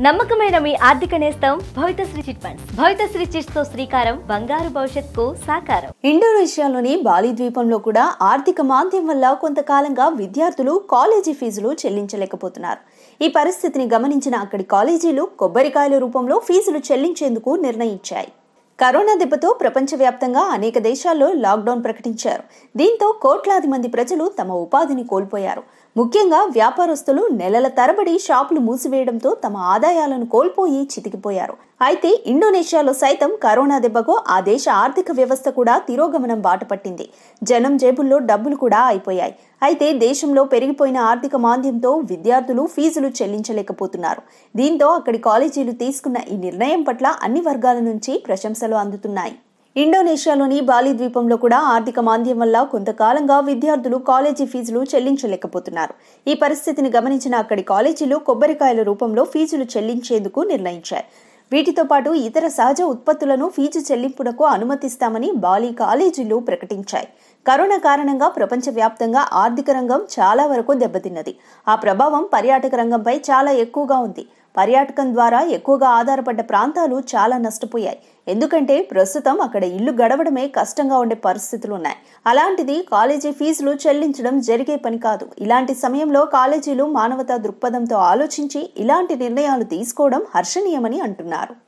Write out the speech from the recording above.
నమ్మకమైన మీ ఆర్థిక నేస్తం Bhavithasri chit funds Bhavithasri chits తో శ్రీకారం బంగారు భవిష్యత్తుకు సాకారం ఇండోనేషియాలోని బాలి ద్వీపంలో కూడా ఆర్థిక మాంద్యం వల్ల కొంతకాలంగా విద్యార్థులు కాలేజీ ఫీజులు చెల్లించలేకపోతున్నారు ఈ పరిస్థితిని గమనించిన అక్కడి కాలేజీలు కొబ్బరికాయల రూపంలో ఫీజులు చెల్లించేందుకు నిర్ణయించాయి కరోనా దెబ్బతో ప్రపంచవ్యాప్తంగా అనేక దేశాల్లో లాక్డౌన్ ప్రకటించారు దీంతో కోట్లాది మంది ప్రజలు తమ ఉపాధిని కోల్పోయారు ముఖ్యంగా వ్యాపారస్తులు నెలల తరబడి షాపులు మూసివేయడంతో తమ ఆదాయాలను కోల్పోయి చితికిపోయారు అయితే ఇండోనేషియాలో సైతం కరోనా దెబ్బకు ఆ దేశ ఆర్థిక వ్యవస్థ కూడా తిరోగమనం బాటపట్టింది జనం జేబుల్లో డబ్బులు కూడా అయిపోయాయి అయితే దేశంలో పెరిగిపోయిన ఆర్థిక మాంద్యంతో విద్యార్థులు ఫీజులు చెల్లించలేకపోతున్నారు దీంతో అక్కడి కాలేజీలు తీసుకున్న ఈ నిర్ణయం పట్ల అన్ని వర్గాల నుంచి ప్రశంసలు అందుతున్నాయి ఇండోనేషియాలోని బాలి ద్వీపంలో కూడా ఆర్థిక మాంద్యం వల్ల కొంతకాలంగా విద్యార్థులు కాలేజీ ఫీజులు చెల్లించలేకపోతున్నారు ఈ పరిస్థితిని గమనించిన అక్కడి కాలేజీలు కొబ్బరికాయల రూపంలో ఫీజులు చెల్లించేందుకు నిర్ణయించాయి వీటితో పాటు ఇతర సహజ ఉత్పత్తులను ఫీజు చెల్లింపునకు అనుమతిస్తామని బాలి కాలేజీలు ప్రకటించాయి కరోనా కారణంగా ప్రపంచవ్యాప్తంగా ఆర్థిక రంగం చాలా వరకు దెబ్బతిన్నది ఆ ప్రభావం పర్యాటక రంగంపై చాలా ఎక్కువగా ఉంది పర్యాటకం ద్వారా ఎక్కువగా ఆధారపడ్డ ప్రాంతాలు చాలా నష్టపోయాయి ఎందుకంటే ప్రస్తుతం అక్కడ ఇల్లు గడవడమే కష్టంగా ఉండే పరిస్థితులు ఉన్నాయి అలాంటిది కాలేజీ ఫీజులు చెల్లించడం జరిగే పని కాదు ఇలాంటి సమయంలో కాలేజీలు మానవతా దృక్పథంతో ఆలోచించి ఇలాంటి నిర్ణయాలు తీసుకోవడం హర్షణీయమని అంటున్నారు